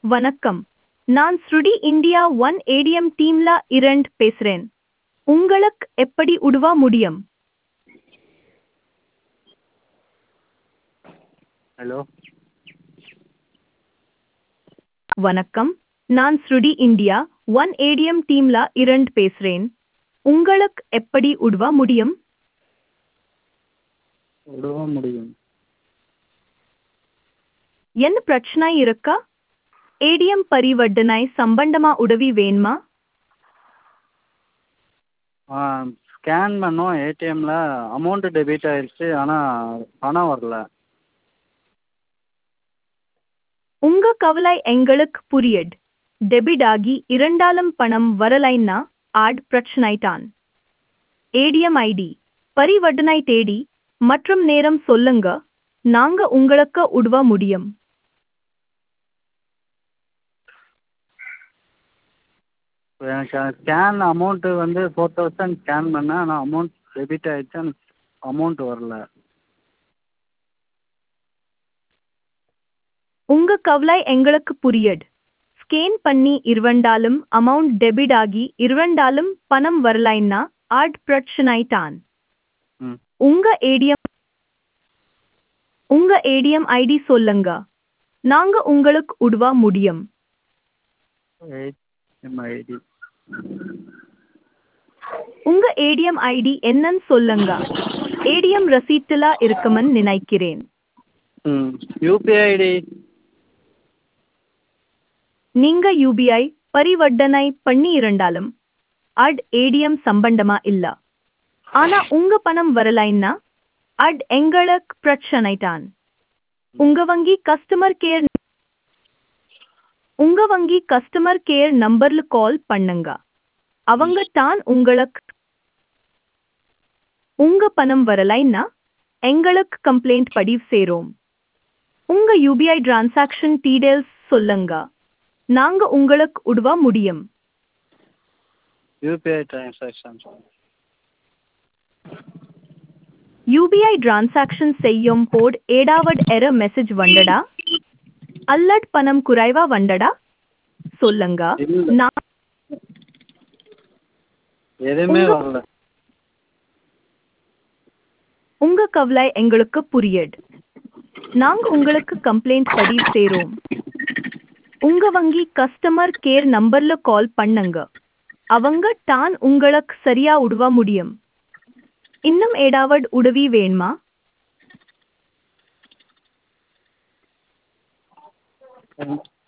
வணக்கம் நான் ஸ்ருடி இந்தியா ஒன் ஏடிஎம் டீம்ல இரண்ட் பேசுறேன் உங்களுக்கு எப்படி உதவ முடியும் ஹலோ வணக்கம் நான் ஸ்ருடி இந்தியா ஒன் ஏடிஎம் டீம்ல இரண்ட் பேசுறேன் உங்களுக்கு எப்படி உதவ முடியும் உதவ முடியும் என்ன பிரச்சனை இருக்கா ஏடிஎம் பரிவர்த்தனை சம்பந்தமா உதவி வேணுமா ஸ்கேன் பண்ணோம் ஏடிஎம்மில் அமௌண்ட்டு டெபிட் ஆயிடுச்சு ஆனால் பணம் வரல உங்க கவலை எங்களுக்கு புரியுது டெபிட் ஆகி இரண்டாலும் பணம் வரலைன்னா ஆட் பிரச்சனைதான் ஏடிஎம் ஐடி பரிவர்த்தனை தேடி மற்றும் நேரம் சொல்லுங்க நாங்க உங்களுக்கு உதவ முடியும் எனக்கு ஸ்கேன் அமௌண்ட்டு வந்து ஃபோர் தௌசண்ட் ஸ்கேன் பண்ணேன் ஆனால் அமௌண்ட் டெபிட் ஆயிடுச்சு ஆனால் அமௌண்ட் வரல உங்க கவலை எங்களுக்கு புரியுது ஸ்கேன் பண்ணி இரண்டாலும் அமௌண்ட் டெபிட் ஆகி இரண்டாலும் பணம் வரலைன்னா ஆட் பிரச்சனைதான் ம் உங்க ஏடிஎம் உங்க ஏடிஎம் ஐடி சொல்லுங்க நாங்க உங்களுக்கு உதவ முடியும் ஏடிஎம் ஐடி உங்க ஏடிஎம் ஐடி என்னன்னு சொல்லுங்க ஏடிஎம் ரசீட்டுல இருக்குமன்னு நினைக்கிறேன் ம் யூபிஐ ஐடி நீங்க யூபிஐ பரிவர்த்தனை பண்ணி இருந்தாலும் அட் ஏடிஎம் சம்பந்தமா இல்ல ஆனா உங்க பணம் வரலைன்னா அட் எங்களுக்கு பிரச்சனை தான் உங்க வங்கி கஸ்டமர் கேர் உங்க வங்கி கஸ்டமர் கேர் நம்பர்ல கால் பண்ணுங்க அவங்க தான் உங்களுக்கு உங்க பணம் வரலைன்னா எங்களுக்கு கம்ப்ளைண்ட் பதிவு செய்றோம் உங்க யூபிஐ டிரான்சாக்ஷன் டீடைல்ஸ் சொல்லுங்க நாங்க உங்களுக்கு உதவ முடியும் யூபிஐ டிரான்சாக்ஷன் யூபிஐ டிரான்சாக்ஷன் செய்யும் போது ஏடாவது எரர் மெசேஜ் வந்தடா அல்லட் பணம் குறைவா வந்தடா சொல்லுங்க இல்ல. நான் எதுவுமே உங்க- வரல உங்க கவலை எங்களுக்கு புரியுது நாங்க உங்களுக்கு கம்ப்ளைண்ட் பதிவு செய்றோம் உங்க வங்கி கஸ்டமர் கேர் நம்பர்ல கால் பண்ணுங்க அவங்க தான் உங்களுக்கு சரியா உதவ முடியும் இன்னும் ஏடாவது உதவி வேணுமா ம்.